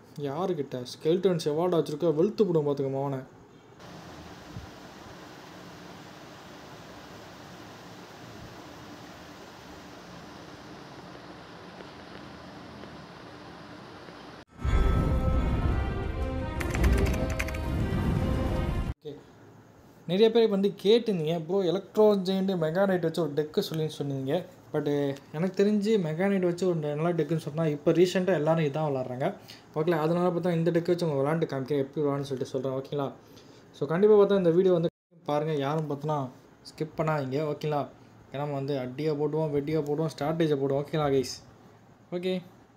யாருக்கிட்ட skeletons award வச்சுருக்க வெளுத்து போடும் பார்த்துக்க மவனை ஓகே நிறைய பேர் வந்து கேட்டிருந்தீங்க ப்ரோ எலக்ட்ரோ ஜெயிண்ட் மெகானைட் வச்சு ஒரு டெக்கு சொல்லி சொன்னீங்க பட்டு எனக்கு தெரிஞ்சு மெகானைட் வச்சு ஒரு நல்ல டெக்குன்னு சொன்னால் இப்போ ரீசெண்டாக எல்லாரும் இதான் விளாட்றாங்க ஓகேங்களா அதனால பார்த்தா இந்த டெக்கு வச்சு உங்கள் விளாண்டு காமிக்கிறேன் எப்படி விளாட்னு சொல்லிட்டு சொல்கிறேன் ஓகேங்களா ஸோ கண்டிப்பாக பார்த்தா இந்த வீடியோ வந்து பாருங்கள் யாரும் பார்த்தோன்னா ஸ்கிப் பண்ணாதீங்க ஓகேங்களா ஏன்னா நம்ம வந்து அடியாக போடுவோம் வெட்டியாக போடுவோம் ஸ்ட்ராட்டேஜை போடுவோம் ஓகேங்களா கைஸ் ஓகே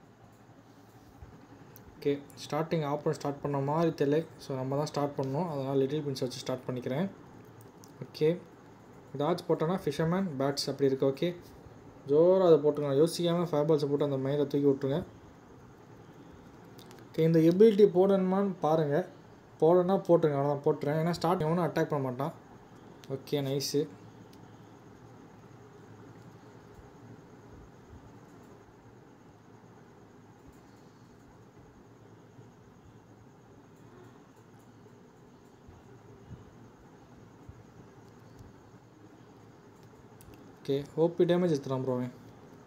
ஓகே ஸ்டார்டிங் ஆப்ரன் ஸ்டார்ட் பண்ண மாதிரி தெரியல ஸோ நம்ம தான் ஸ்டார்ட் பண்ணோம் அதனால் லிட்டில் பின்ஸ் வச்சு ஸ்டார்ட் பண்ணிக்கிறேன் ஓகே டாட்ச் போட்டோன்னா ஃபிஷர்மேன் பேட்ஸ் அப்படி இருக்கு ஓகே ஜோராக அதை போட்டுருங்க யோசிக்காமல் ஃபைவ் பால்ஸை போட்டு அந்த மயிரை தூக்கி விட்ருங்க ஓகே இந்த எபிலிட்டி போடணுமான்னு பாருங்கள் போடணும்னா போட்டுருங்க அவ்வளோதான் போட்டுறேன் ஏன்னா ஸ்டார்ட் ஒன்றும் அட்டாக் பண்ண மாட்டான் okay nice okay OP damage எடுத்துகிறான் ப்ரோ அவன்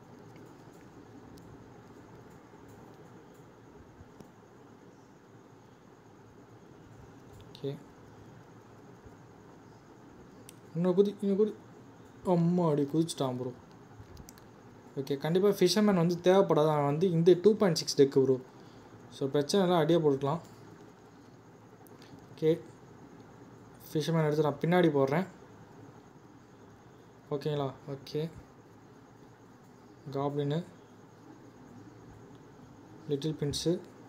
ஓகே இன்னும் குதி இன்னும் குதி அம்மா அடி குதிச்சிட்டான் ப்ரோ ஓகே கண்டிப்பாக ஃபிஷர்மேன் வந்து தேவைப்படாது அவன் வந்து இந்த two point six deck bro so பிரச்சனை இல்லை அடியாக போட்டுக்கலாம் ஓகே ஃபிஷர்மேன் எடுத்து நான் பின்னாடி போடுறேன் ஓகேங்களா ஓகே காப்ளின்னு லிட்டில் பின்ஸு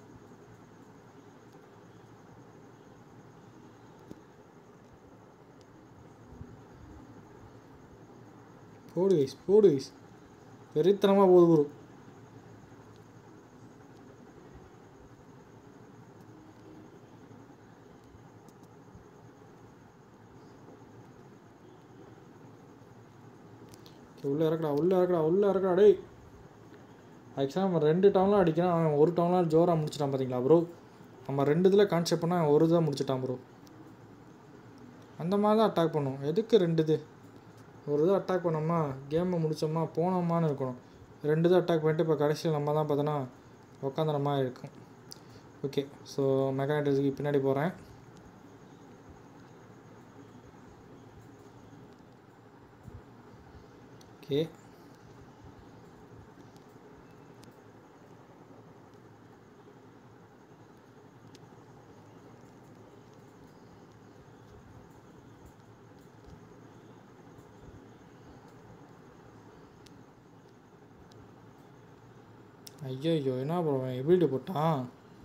போடு கைஸ் போடு கைஸ் வெறித்தனமாக போகுது ப்ரோ உள்ளே இறக்கடா உள்ளே இறக்கடா உள்ளே இறக்கடா டேய் ஆக்சுவலாக நம்ம ரெண்டு டவுன்லாம் அடிக்கிறான் அவன் ஒரு டவுன்லாம் ஜோராக முடிச்சிட்டான் பார்த்தீங்களா ப்ரோ நம்ம ரெண்டு இதில் கான்செப்ட் பண்ணால் அவன் ஒரு இதாக முடிச்சிட்டான் ப்ரோ அந்த மாதிரி தான் அட்டாக் பண்ணும் எதுக்கு ரெண்டு இது ஒரு இது அட்டாக் பண்ணோமா கேமை முடித்தோமா போனோமான்னு இருக்கணும் ரெண்டு இது அட்டாக் பண்ணிட்டு இப்போ கடைசியில் நம்ம தான் பார்த்தோன்னா உக்காந்துற மாதிரி இருக்கும் ஓகே ஸோ மெக்கானிட்டஸுக்கு பின்னாடி போகிறேன் ஓகே ஐயோ என்ன ப்ரோ எபிலிட்டி போட்டான்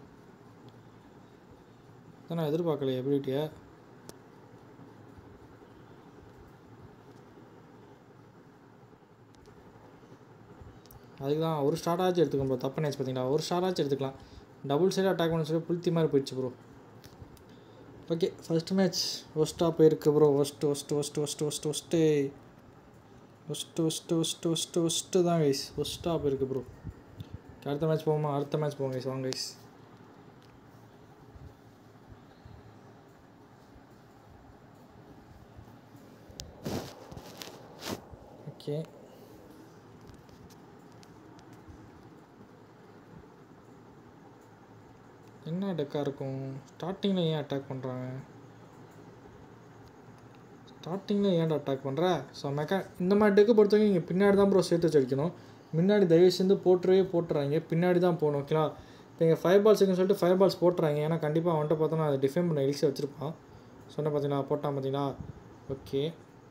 இதை நான் எதிர்பார்க்கல எபிலிட்டியை அதுக்கு தான் ஒரு ஸ்டார்ட் ஆச்சு எடுத்துக்கணும் ப்ரோ தப்பு நினச்சி பார்த்தீங்களா ஒரு ஸ்டார்ட் ஆச்சு எடுத்துக்கலாம் டபுள் சைடு அட்டாக் பண்ண சொல்லி புளுத்தி மாதிரி போயிடுச்சு ப்ரோ ஓகே ஃபர்ஸ்ட் மேட்ச் ஒஸ்ட்டாக போயிருக்கு bro worst worst worst worst worst worst worst worst worst worst worst தான் கைஸ் ஒஸ்ட்டாக போயிருக்கு ப்ரோ அடுத்த மேட்ச் போவோமா அடுத்த மேட்ச் போவோம் கைஸ் வாங்க கைஸ் ஓகே என்ன டெக்காக இருக்கும் ஸ்டார்டிங்கில் ஏன் அட்டாக் பண்ணுறாங்க ஸ்டார்டிங்கில் ஏன்டா அட்டாக் பண்ணுற ஸோ மெக்கா இந்த மாதிரி டெக்கு பொறுத்தவரைக்கும் நீங்கள் பின்னாடி தான் ப்ரோ சேர்த்து வச்சு அடிக்கணும் முன்னாடி தயவு செஞ்சு போட்டுறவே போட்டுறாங்க பின்னாடி தான் போகணும் ஓகேங்களா இப்போ இங்கே ஃபைவ் பால்ஸ் இருக்குன்னு சொல்லிட்டு ஃபைவ் பால்ஸ் போட்டுறாங்க ஏன்னா கண்டிப்பாக அவன்கிட்ட பார்த்தோன்னா அதை டிஃபைன் பண்ண எலிக்ஸை வச்சுருப்பான் சொன்ன பார்த்தீங்களா போட்டான் பார்த்தீங்களா ஓகே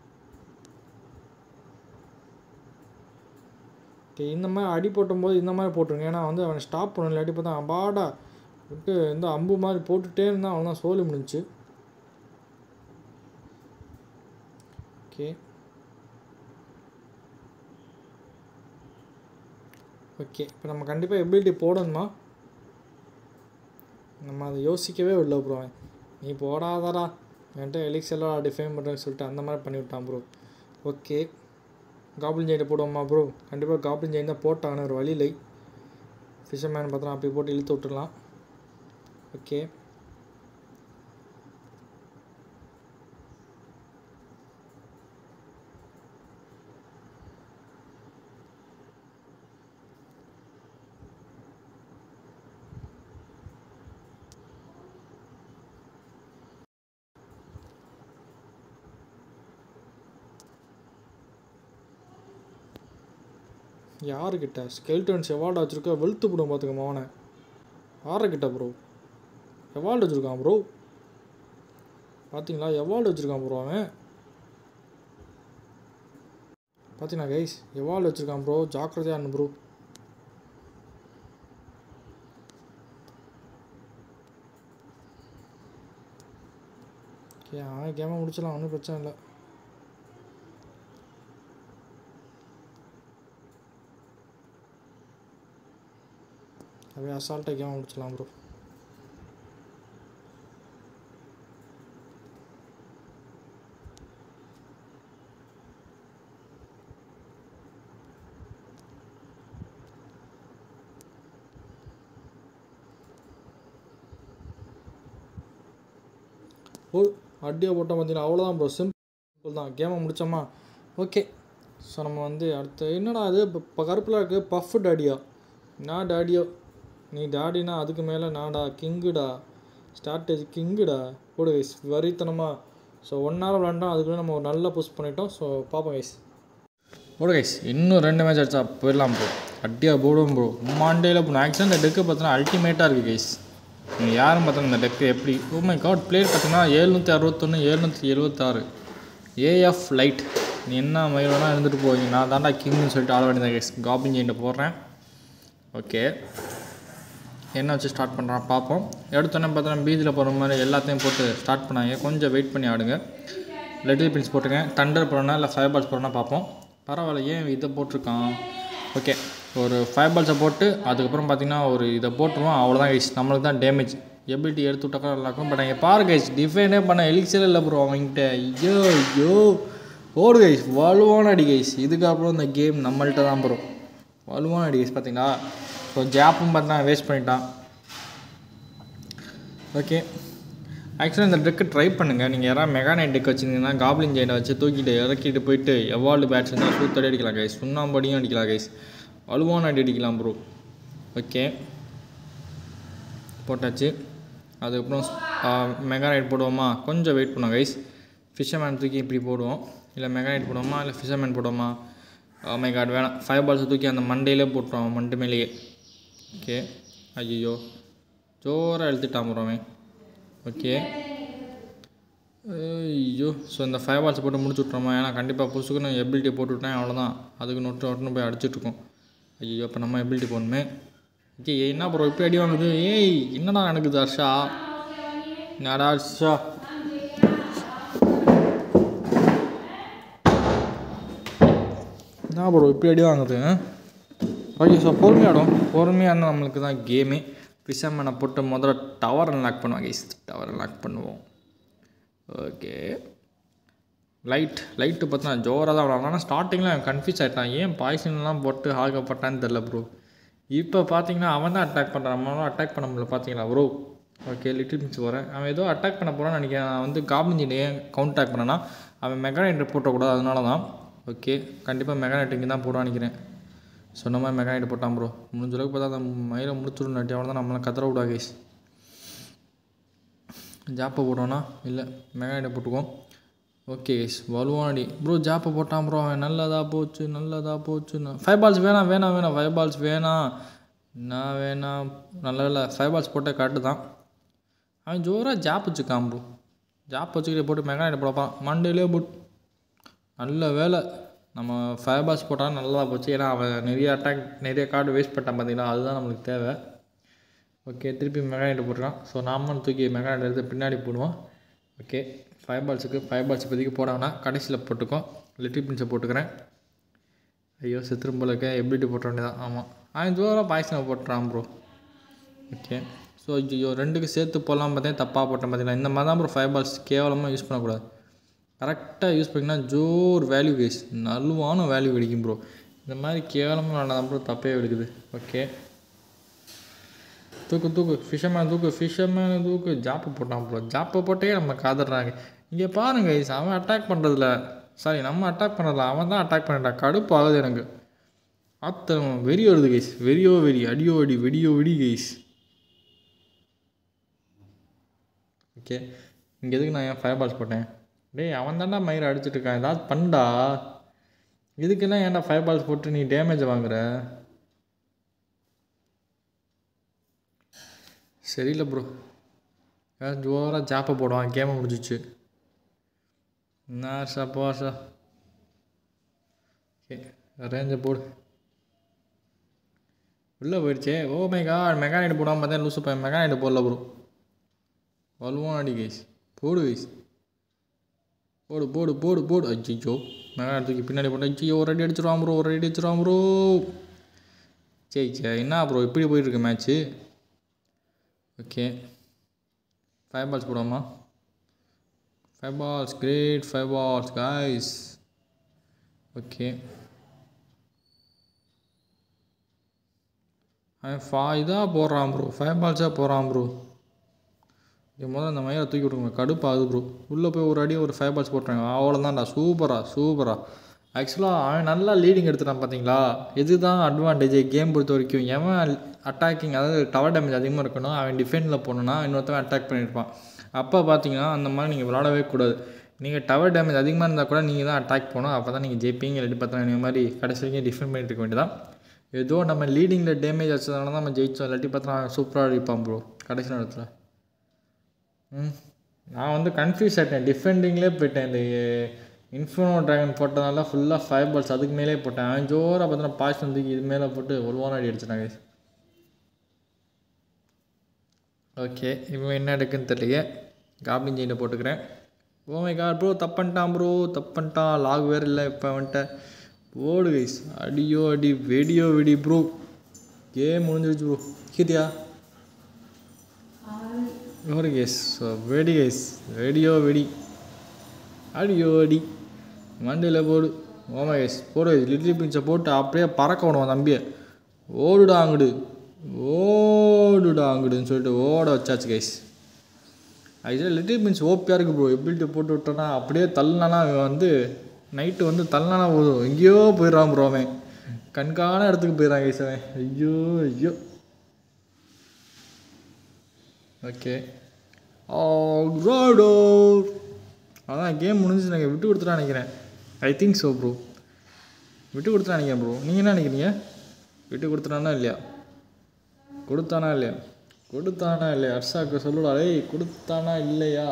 ஓகே இந்த மாதிரி அடி போட்டும்போது இந்த மாதிரி போட்டுருங்க ஏன்னா வந்து அவனை ஸ்டாப் பண்ணல இல்லாட்டி பார்த்தா அபாடா விட்டு இந்த அம்பு மாதிரி போட்டுகிட்டே இருந்தால் அவன் தான் சோலி முடிஞ்சுச்சு ஓகே ஓகே இப்போ நம்ம கண்டிப்பாக எபிலிட்டி போடணுமா நம்ம அதை யோசிக்கவே இல்லை ப்ரோ நீ போடாதடா என்கிட்ட எலிக்ஸ் எல்லாம் டிஃபைன் பண்ணுறேன்னு சொல்லிட்டு அந்த மாதிரி பண்ணி விட்டான் ப்ரோ ஓகே காப்ளின் ஜெயினை போடுவோமா ப்ரோ கண்டிப்பாக காப்ளின் ஜெயின் தான் போட்டாங்கன்னு ஒரு வழி இல்லை ஃபிஷர்மேன் பார்த்தா அப்படி போட்டு இழுத்து விட்டுடலாம் ஓகே யாருக்கிட்ட ஸ்கெல்டன்ஸ் எவால்டு வச்சுருக்கா வெளுத்து போடும் பார்த்துக்க மவனை யாருக்கிட்ட ப்ரோ எவால்டு வச்சுருக்கான் ப்ரோ பார்த்தீங்களா எவால்டு வச்சுருக்கான் ப்ரோ அவன் பார்த்தீங்களா கைஸ் எவால்டு வச்சுருக்கான் ப்ரோ ஜாக்கிரதையா இருந்த ப்ரோ ஓகே அவன் கேமை முடிச்சிடலாம் ஒன்றும் பிரச்சனை இல்லை அப்படியே அசால்ட்டாக கேமை முடிச்சிடலாம் ப்ரோ ஓ அடியாக போட்டோம் பார்த்தீங்கன்னா அவ்வளோதான் ப்ரோ சிம்பிள் தான் கேமை முடிச்சோமா ஓகே ஸோ நம்ம வந்து அடுத்து என்னடா அது இப்போ இப்போ கருப்பில் இருக்குது பஃப் டாடியா நான் டாடியோ நீ டாடினா அதுக்கு மேலே நான்டா கிங்குடா ஸ்ட்ராட்டஜி கிங்குடா போடு கைஸ் வரித்தனமாக ஸோ ஒன் ஹவர் விளாண்டோம் அதுக்குள்ளே நம்ம ஒரு நல்லா புஷ் பண்ணிட்டோம் ஸோ பார்ப்போம் கைஸ் போடு கைஸ் இன்னும் ரெண்டு மேட்ச் அடிச்சா போயிடலாம் ப்ரோ அட்டியாக போடுவோம் ப்ரோ மாண்டேல போகணும் ஆக்சுவலாக இந்த டெக்கு பார்த்தீங்கன்னா அல்டிமேட்டாக இருக்குது கைஸ் நீங்கள் யாரும் பார்த்தா இந்த டெக்கு எப்படி ஓ மை காட் பிளேயர் பார்த்தீங்கன்னா ஏழ்நூற்றி அறுபத்தொன்று ஏழ்நூற்றி எழுபத்தாறு ஏஎஃப் லைட் நீ என்ன மயில் வேணால் இருந்துட்டு போவீங்க நான் தாண்டா கிங்னு சொல்லிட்டு ஆட வேண்டியது கைஸ் காப்பிங் ஜெயின்ட்டு போடுறேன் ஓகே என்ன வச்சு ஸ்டார்ட் பண்ணுறான் பார்ப்போம் எடுத்தோன்னே பார்த்தோன்னா பீச்சில் போகிற மாதிரி எல்லாத்தையும் போட்டு ஸ்டார்ட் பண்ணாங்க கொஞ்சம் வெயிட் பண்ணி ஆடுங்க லிட்டில் பின்ஸ் போட்டுங்க தண்டர் போகிறோன்னா இல்லை ஃபைவ் பால்ஸ் போகிறோன்னா பார்ப்போம் பரவாயில்ல ஏன் இதை போட்டிருக்கான் ஓகே ஒரு ஃபைவ் பால்ஸை போட்டு அதுக்கப்புறம் பார்த்தீங்கன்னா ஒரு இதை போட்டுருவோம் அவ்வளோதான் கைஸ் நம்மளுக்கு தான் டேமேஜ் எபிலிட்டி எடுத்து விட்டாக்கா நல்லாயிருக்கும் பட் அங்கே பாரு கைஸ் டிஃபைனே பண்ண எலிக்சர் இல்லை ப்ரோ அவங்ககிட்ட ஐயோ ஐயோ ஓடு கைஸ் வலுவான அடி கைஸ் இதுக்கப்புறம் இந்த கேம் நம்மள்ட்ட தான் ப்ரோ வலுவான அடி கைஸ் பார்த்தீங்களா ஸோ ஜாப்பும் பார்த்தா வேஸ்ட் பண்ணிட்டான் ஓகே ஆக்சுவலாக இந்த ட்ரிக்கு ட்ரை பண்ணுங்கள் நீங்கள் யாராவது மெகானைட் டெக் வச்சுருந்தீங்கன்னா காப்ளின் ஜெயினை வச்சு தூக்கிட்டு இறக்கிட்டு போயிட்டு எவால்டு பேட்ஸ் இருந்தால் சூத்தடி அடிக்கலாம் கைஸ் சுண்ணாம்படியும் அடிக்கலாம் கைஸ் வலுவான அடி அடிக்கலாம் ப்ரோ ஓகே போட்டாச்சு அதுக்கப்புறம் மெகானைட் போடுவோமா கொஞ்சம் வெயிட் பண்ணுவோம் கைஸ் ஃபிஷர்மேன் தூக்கி இப்படி போடுவோம் இல்லை மெகானைட் போடுவோமா இல்லை ஃபிஷர்மேன் போடுவோமா மை கார்டு வேணாம் ஃபைவ் பால்ஸை தூக்கி அந்த மண்டையிலே போட்டுருவோம் மண்டு மேலேயே ஓகே ஐயோ ஜோராக எழுத்துட்டான் ப்ரோ அவன் ஓகே ஐயோ ஸோ இந்த ஃபைவ் பால்ஸ் போட்டு முடிச்சு விட்றோமா ஏன்னா கண்டிப்பாக புதுசுக்கு எபிலிட்டி போட்டு விட்டேன் அவ்வளோதான் அதுக்கு நொட்டு நொட்டுன்னு போய் அடிச்சிட்ருக்கோம் ஐயோ இப்போ நம்ம எபிலிட்டி போடணுமே ஓகே என்ன ப்ரோ இப்படி அடி வாங்குது ஏய் என்னடா நடக்குது ஹர்ஷா என்னடா ஹர்ஷா என்ன ப்ரோ இப்படி அடி வாங்குது ஓகே ஸோ பொறுமையாடும் பொறுமையாக இருந்தால் நம்மளுக்கு தான் கேமே ஃபிஷர்மேனை போட்டு முதல்ல டவர் லாக் பண்ணுவோம் கைஸ் டவர் லாக் பண்ணுவோம் ஓகே லைட் லைட்டு பார்த்தா ஜோராக தான் விளாட்லாம் ஆனால் ஸ்டார்டிங்கில் கன்ஃபியூஸ் ஆகிட்டான் ஏன் பாய்சன்லாம் போட்டு ஆகப்பட்டான்னு தெரில ப்ரோ இப்போ பார்த்தீங்கன்னா அவன் தான் அட்டாக் பண்ணுறான் நம்மளால அட்டாக் பண்ண முடியல பார்த்தீங்களா ப்ரோ ஓகே லிட்டில் மிக்ஸ் போகிறேன் அவன் ஏதோ அட்டாக் பண்ண போகிறான்னு நினைக்கிறேன் நான் வந்து காப்ளிஞ்சின் ஏன் கவுண்ட் அட்டாக் பண்ணேன்னா அவன் மெகானைட் போட்டக்கூடாது அதனால தான் ஓகே கண்டிப்பாக மெகானைட் இங்கே தான் போடுவான்னு நினைக்கிறேன் சொன்ன மாதிரி மெகானைட் போட்டான் ப்ரோ முடிஞ்ச அளவுக்கு பார்த்தா அந்த மயிலை முடிச்சுடும் நட்டி அவ்வளோ தான் நம்மளாம் கத்தர விடா கைஸ் ஜாப்பை போட்டோன்னா இல்லை மெகானைட்டை போட்டுக்குவோம் ஓகே கைஸ் வலுவானடி ப்ரோ ஜாப்பை போட்டான் ப்ரோ அவன் நல்லதா போச்சு நல்லதா போச்சு ஃபைவ் பால்ஸ் வேணாம் வேணாம் வேணாம் ஃபைவ் பால்ஸ் வேணாம் நான் வேணாம் நல்ல இல்லை ஃபைவ் பால்ஸ் போட்டால் கரெக்டு தான் அவன் ஜோராக ஜாப் வச்சுக்கான் ப்ரோ ஜாப் வச்சுக்கிட்டு போட்டு மெகானைட் போடப்பான் மண்டேலே போட் நல்ல வேலை நம்ம ஃபைவ் பால்ஸ் போட்டால் நல்லா போச்சு ஏன்னா அவன் நிறைய அட்டாக் நிறைய கார்டு வேஸ்ட் பண்ணிட்டான் பார்த்தீங்களா அதுதான் நம்மளுக்கு தேவை ஓகே திருப்பி மெகானைட் போட்டுருக்கான் ஸோ நாமளும் தூக்கி மெகானைட் எடுத்து பின்னாடி போடுவோம் ஓகே ஃபைவ் பால்ஸுக்கு ஃபைவ் பால்ஸ் இப்போதைக்கு போடாங்கன்னா கடைசியில் போட்டுக்கோம் லிட்டில் பின்ஸை போட்டுக்கிறேன் ஐயோ செத்துரும் போல இருக்க எபிலிட்டி போட்ட வேண்டியதான் ஆமாம் அவன் ஜோராக பாய்சனை போட்டுறான் ப்ரோ ஓகே ஸோ ஐயோ ரெண்டுக்கு சேர்த்து போடலாம் பார்த்தேன் தப்பாக போட்டேன் பார்த்தீங்களா இந்த மாதிரி தான் ப்ரோ ஃபைவ் பால்ஸ் கேவலமாக யூஸ் பண்ணக்கூடாது கரெக்டாக யூஸ் பண்ணிங்கன்னா ஜோர் வேல்யூ கைஸ் நல்வான வேல்யூ கிடைக்கும் ப்ரோ இந்த மாதிரி கேவலமாக விளாண்டா ப்ரோ தப்பே எடுக்குது ஓகே தூக்கு தூக்கு ஃபிஷர்மேன் தூக்கு ஃபிஷர்மேன் தூக்கு ஜாப்பு போட்டான் ப்ரோ ஜாப்பை போட்டே நம்ம காதறாங்க இங்கே பாருங்க guys, அவன் அட்டாக் பண்ணுறதில்ல சாரி நம்ம அட்டாக் பண்ணுறதில்ல அவன் தான் அட்டாக் பண்ணிட்டான் கடுப்பு ஆகுது எனக்கு ஆத்தம் வெறி வருது கைஸ் வெறியோ வெறி அடியோ அடி வெடியோ வெடி கைஸ் ஓகே இங்கே எதுக்கு நான் ஏன் ஃபயர் பால்ஸ் போட்டேன் டேய் அவன் தான்டா மயிரை அடிச்சிட்டு இருக்கான் ஏதாவது பண்ணடா இதுக்கெல்லாம் ஏன்டா ஃபயர் பால்ஸ் போட்டு நீ டேமேஜ் வாங்குற சரியில்லை ப்ரோ ஏதாவது ஜோராக ஜாப்பை போடுவான் கேமை முடிஞ்சிச்சு என்ன சா போசா ஓகே ரேஞ்சை போடு உள்ளே போயிடுச்சே ஓ மை காட் மெக்கானிக் போடாமல் பார்த்தா லூசு பையன் மெக்கானிக் போடல ப்ரோ வலுவான் அடி கைஸ் போடு கைஸ் போடு போடு போடு போடு அச்சிச்சோ மெக்கானிக் தூக்கி பின்னாடி போட்டு அச்சியோ ஒரு அடி அடிச்சிருவான் ப்ரோ ஒரு அடி அடிச்சிருவான் ப்ரோ சரி சரி என்ன ப்ரோ இப்படி போயிட்டுருக்கு மேட்ச்சு ஓகே ஃபைவ் பால்ஸ் போடாமா five balls great five balls guys okay அவன் ஃபா இதாக போடுறான் ப்ரோ ஃபைவ் பால்ஸாக போடுறான் ப்ரோ என் முதல்ல அந்த மயிரை தூக்கி விட்ருங்க கடுப்பாகுது ப்ரோ உள்ளே போய் ஒரு அடி ஒரு ஃபைவ் பால்ஸ் போட்டுறாங்க அவ்வளோதான்டா சூப்பரா சூப்பரா ஆக்சுவலாக அவன் நல்லா லீடிங் எடுத்துட்டான் பார்த்தீங்களா இதுதான் அட்வான்டேஜ் கேம் பொறுத்த வரைக்கும் எவன் அட்டாக்கிங் அதாவது டவர் டேமேஜ் அதிகமாக இருக்கணும் அவன் டிஃபெண்டில் போகணுன்னா இன்னொருத்தவன் அட்டாக் பண்ணியிருப்பான் அப்போ பார்த்தீங்கன்னா அந்த மாதிரி நீங்கள் விளாடவே கூடாது நீங்கள் டவர் டேமேஜ் அதிகமாக இருந்தால் கூட நீங்கள் தான் அட்டாக் போகணும் அப்போ தான் நீங்கள் ஜெயிப்பீங்க இல்லாட்டி பார்த்தா இந்த மாதிரி கடைசி வரைக்கும் டிஃபெண்ட் பண்ணிட்டு இருக்க வேண்டியதான் ஏதோ நம்ம லீடிங்கில் டேமேஜ் வச்சதுனால தான் நம்ம ஜெயிச்சோம் இல்லாட்டி பார்த்தா சூப்பராக அடிப்பான் ப்ரோ கடைசி நேரத்தில் ம் நான் வந்து கன்ஃபியூஸ் ஆகிட்டேன் டிஃபெண்டிங்லேயே போயிட்டேன் இந்த இன்ஃபோனோ ட்ராகன் போட்டதுனால ஃபுல்லாக ஃபைவ் பால்ஸ் அதுக்கு மேலே போட்டேன் அவன் ஜோராக பார்த்தோன்னா பாய்ஸ் வந்து இது மேலே போட்டு ஒரு ஓரம் அடி அடிச்சிட்டாங்க ஓகே இவன் என்ன எடுக்குன்னு தெரியல காப்ளின் ஜெயினை போட்டுக்கிறேன் ஓமை கார் ப்ரோ தப்பன்ட்டான் ப்ரோ தப்பன்ட்டான் லாக் வேறு இல்லை இப்போ வந்துட்ட ஓடு கைஸ் அடியோ அடி வெடியோ வெடி ப்ரோ கேம் முடிஞ்சிருச்சு ப்ரோ கீதியா ஒரு கேஸ் வெடி கேஸ் வெடியோ வெடி அடியோ அடி மண்டையில் போடு ஓமா கேஸ் போடு லிட்டில் பிரின்ஸை போட்டு அப்படியே பறக்க விடுவான் தம்பியை ஓடுடா அங்குடு ஓடுடா அங்குடுன்னு சொல்லிட்டு ஓட வச்சாச்சு கைஸ் ஆக்சுவலாக லிட்டில் பிரின்ஸ் ஓப்பியாக இருக்குது ப்ரோ எபிலிட்டி போட்டு விட்டோன்னா அப்படியே தள்ளினானா அவன் வந்து நைட்டு வந்து தள்ளினானா போதும் எங்கேயோ போயிடுறான் ப்ரோ அவன் கண்காண இடத்துக்கு போயிடறான் கைஸ் அவன் ஐயோ ஐயோ ஓகே ராடோ அதான் கேம் முடிஞ்சு நாங்கள் விட்டு கொடுத்துட்டா நினைக்கிறேன் ஐ திங்க் ஸோ ப்ரோ விட்டு கொடுத்துட்டா நினைக்கிறேன் ப்ரோ நீங்கள் என்ன நினைக்கிறீங்க விட்டு கொடுத்துட்டானா இல்லையா கொடுத்தானா இல்லையா கொடுத்தானா இல்லையா அர்ஷாக்கு சொல்லுடா ஏய் கொடுத்தானா இல்லையா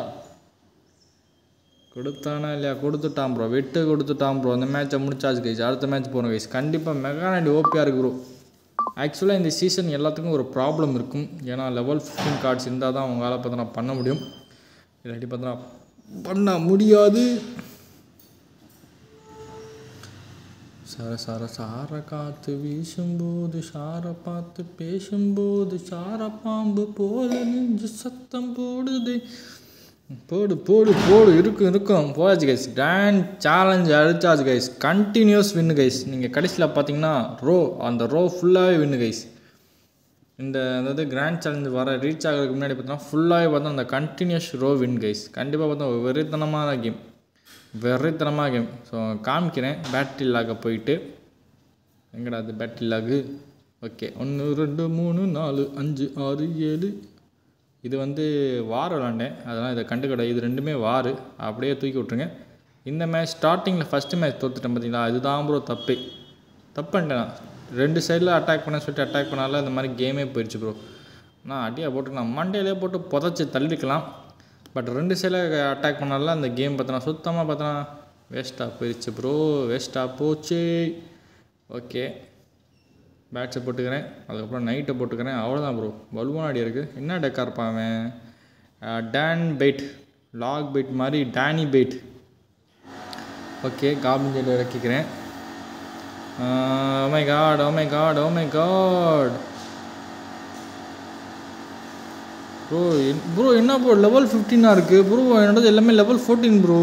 கொடுத்தானா இல்லையா கொடுத்துட்டான் ப்ரோ விட்டு கொடுத்துட்டான் ப்ரோ அந்த மேட்சை முடிச்சாச்சு கைஸ் அடுத்த மேட்ச் போகணும் கைஸ் கண்டிப்பாக மெகானைட் ஓபியாக இருக்கு ப்ரோ ஆக்சுவலாக இந்த சீசன் எல்லாத்துக்கும் ஒரு ப்ராப்ளம் இருக்கும் ஏன்னா லெவல் ஃபிஃப்டீன் கார்ட்ஸ் இருந்தால் தான் உங்களால் பார்த்தோன்னா பண்ண முடியும் இல்லாட்டி பார்த்தோன்னா பண்ண முடியாது சர சர சார காத்து வீசும்போது சார பார்த்து பேசும்போது சார பாம்பு போல நெஞ்சு சத்தம் போடுது போடு போடு போடு இருக்கும் இருக்கும் போயாச்சு கைஸ் கிராண்ட் சேலஞ்ச் அடிச்சாச்சு கைஸ் கண்டினியூஸ் வின்னு கைஸ் நீங்கள் கடைசியில் பார்த்தீங்கன்னா ரோ அந்த ரோ ஃபுல்லாகவே வின்னு கைஸ் இந்த அதாவது கிராண்ட் சேலஞ்ச் வர ரீச் ஆகிறதுக்கு முன்னாடி பார்த்தோன்னா ஃபுல்லாகவே பார்த்தா அந்த கண்டினியூஸ் ரோ வின் கைஸ் கண்டிப்பாக பார்த்தா வெறித்தனமான கேம் வெறித்தனமாக கேம் ஸோ காமிக்கிறேன் பேட்டரி லாக போயிட்டு எங்கடா அது பேட்டரி லாகு ஓகே ஒன்று ரெண்டு மூணு நாலு அஞ்சு ஆறு ஏழு இது வந்து வார் விளாண்டேன் அதெல்லாம் இதை கண்டுக்கடை இது ரெண்டுமே வார் அப்படியே தூக்கி விட்ருங்க இந்த மேட்ச் ஸ்டார்டிங்கில் ஃபஸ்ட்டு மேட்ச் தோத்துட்டேன் பார்த்தீங்களா இதுதான் ப்ரோ தப்பு தப்பு பண்ணிட்டேன் நான். ரெண்டு சைடில் அட்டாக் பண்ண சொல்லிட்டு அட்டாக் பண்ணால இந்த மாதிரி கேமே போயிடுச்சு ப்ரோ நான் அடியாக போட்டு நான் மண்டையிலே போட்டு புதைச்சி தள்ளிக்கலாம் பட் ரெண்டு சைடில் அட்டாக் பண்ணால அந்த கேம் பார்த்தனா சுத்தமாக பார்த்தனா வேஸ்ட்டாக போயிடுச்சு ப்ரோ வேஸ்ட்டாக போச்சு ஓகே பேட்ஸை போட்டுக்கிறேன் அதுக்கப்புறம் நைட்டை போட்டுக்கிறேன் அவ்வளோதான் ப்ரோ வலுவானாடி இருக்குது என்ன டெக்காக இருப்பான் அவன் அஹ், டான் பெயிட் லாக் பெயிட் மாதிரி டேனி பெயிட் ஓகே காபின் ஜெயில் இறக்கிக்கிறேன் oh my god oh my god oh my god bro bro என்ன ப்ரோ லெவல் ஃபிஃப்டீனாக இருக்குது ப்ரோ என்னோடது எல்லாமே லெவல் ஃபோர்டீன் ப்ரோ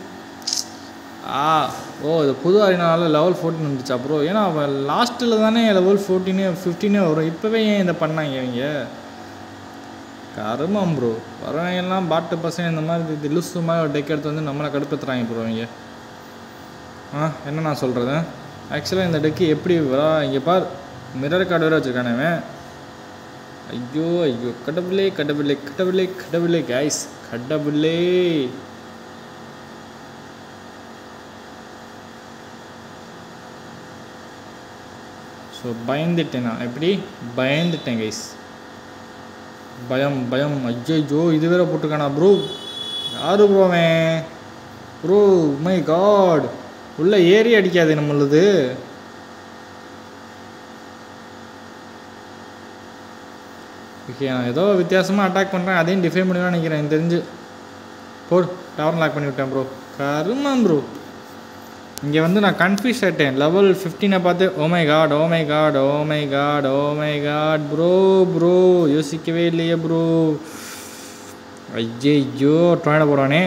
ஆ ஓ இது புது அரினால லெவல் ஃபோர்டீன் வந்துச்சா ப்ரோ ஏன்னா அவன் லாஸ்ட்டில் தானே லெவல் ஃபோர்டீனே ஃபிஃப்டீனே வரும் இப்போவே ஏன் இதை பண்ணாங்க இவங்க கருமம் ப்ரோ வரவங்கெல்லாம் பாட்டு பசங்க இந்த மாதிரி இது லூசு மாதிரி ஒரு டெக் எடுத்து வந்து நம்மளை கடுப்பேற்றுறாங்க ப்ரோ இங்கே ஆ என்ன நான் சொல்கிறது ஆக்சுவலாக இந்த டெக்கு எப்படி வரா இங்கே பார் மிரர் கார்டு வேறு வச்சுருக்கானே இவன் ஐயோ ஐயோ கடவுளே கடவுளே கடவுளே கடவுளே கைஸ் கடவுளே ஸோ பயந்துட்டேன் நான் எப்படி பயந்துட்டேன் கைஸ் பயம் பயம் ஐயோ இது வேற போட்டிருக்கானா ப்ரோ யாரு ப்ரோ அவன் ப்ரோ மை காட் உள்ள ஏறி அடிக்காது நம்மளுது ஓகே நான் ஏதோ வித்தியாசமாக அட்டாக் பண்ணுறேன் அதையும் டிஃபைன் பண்ணுவேன் நினைக்கிறேன் எனக்கு தெரிஞ்சு போ டவர் லாக் பண்ணி விட்டேன் ப்ரோ கருமாம் ப்ரோ இங்கே வந்து நான் கன்ஃபியூஸ் ஆகிட்டேன் லெவல் ஃபிஃப்டீனை பார்த்து ஓமை god oh my god oh my god oh my god bro bro யோசிக்கவே இல்லையே ப்ரோ ஐயோ டொயனை போடுவானே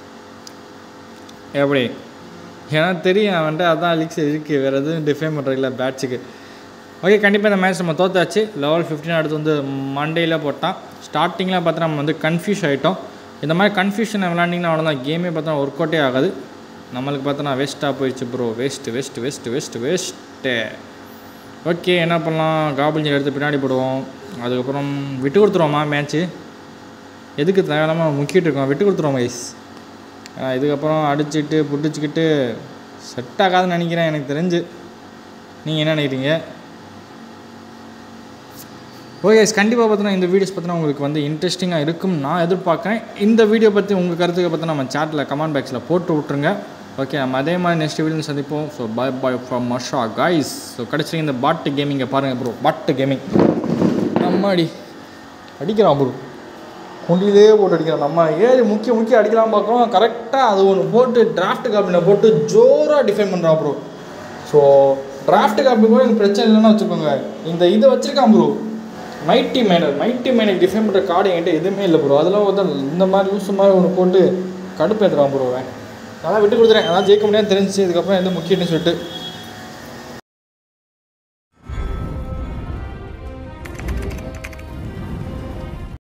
எப்படி ஏன்னா தெரியும் அவன்கிட்ட அதான் அலிக்ஸ் இருக்குது வேறு எதுவும் டிஃபைன் பண்ணுறதில்ல பேட்ஸுக்கு ஓகே கண்டிப்பாக இந்த மேட்ச் நம்ம தோத்தாச்சு லெவல் ஃபிஃப்டின் அடுத்து வந்து மண்டேயில் போட்டான் ஸ்டார்டிங்கில் பார்த்தா நம்ம வந்து கன்ஃபியூஸ் ஆகிட்டோம் இந்த மாதிரி கன்ஃபியூஷனை விளாண்டிங்கன்னா அவ்வளோதான் கேமே பார்த்தா ஒர்க் அவுட்டே ஆகாது நம்மளுக்கு பார்த்தோன்னா வேஸ்ட்டாக போயிடுச்சு bro waste waste waste waste waste okay என்ன பண்ணலாம் காபிள்ஜி எடுத்து பின்னாடி போடுவோம் அதுக்கப்புறம் விட்டு கொடுத்துருவோமா மேட்ச்சு எதுக்கு தேவையில்லாமல் முக்கிட்டு இருக்கோம் விட்டு கொடுத்துருவோம் கைஸ் இதுக்கப்புறம் அடிச்சுட்டு புடிச்சிக்கிட்டு செட் ஆகாதுன்னு நினைக்கிறேன் எனக்கு தெரிஞ்சு நீங்கள் என்ன நினைக்கிறீங்க ஓகே கண்டிப்பாக பார்த்தீங்கன்னா இந்த வீடியோஸ் பார்த்தீங்கன்னா உங்களுக்கு வந்து இன்ட்ரெஸ்டிங்காக இருக்கும் நான் எதிர்பார்க்குறேன் இந்த வீடியோ பற்றி உங்கள் கருத்துக்கு பார்த்தா நம்ம சேட்டில் கமெண்ட் பாக்ஸில் போட்டு விட்ருங்க ஓகே நம்ம அதே மாதிரி நெக்ஸ்ட் வீடியோ சந்திப்போம் ஸோ பை பாய் ஃப்ரம் மஷா கைஸ் ஸோ கடைசி இந்த பாட்டு கேமிங்கை பாருங்கள் ப்ரோ பாட்டு கேமிங் அம்மாடி அடிக்கிறான் ப்ரோ குண்டிலே போட்டு அடிக்கிறான் நம்ம ஏறி முக்கிய முக்கிய அடிக்கலாம் பார்க்குறோம் கரெக்டாக அது ஒன்று போட்டு டிராஃப்ட் காப்பினை போட்டு ஜோராக டிஃபைன் பண்ணுறான் ப்ரோ ஸோ டிராஃப்ட் காப்பி கூட எனக்கு பிரச்சனை இல்லைன்னு வச்சுக்கோங்க இந்த இதை வச்சுருக்கான் bro mighty miner mighty miner define பண்ணுற கார்டு என்கிட்ட எதுவுமே இல்லை ப்ரோ அதெல்லாம் வந்து இந்த மாதிரி லூசு மாதிரி ஒன்று போட்டு கடுப்பேற்றுறான் ப்ரோ அவன் அதான் விட்டு கொடுத்துறேன் அதான் ஜெயிக்க முடியாது தெரிஞ்சிச்சு இதுக்கப்புறம் எந்த முக்கியம்னு சொல்லிட்டு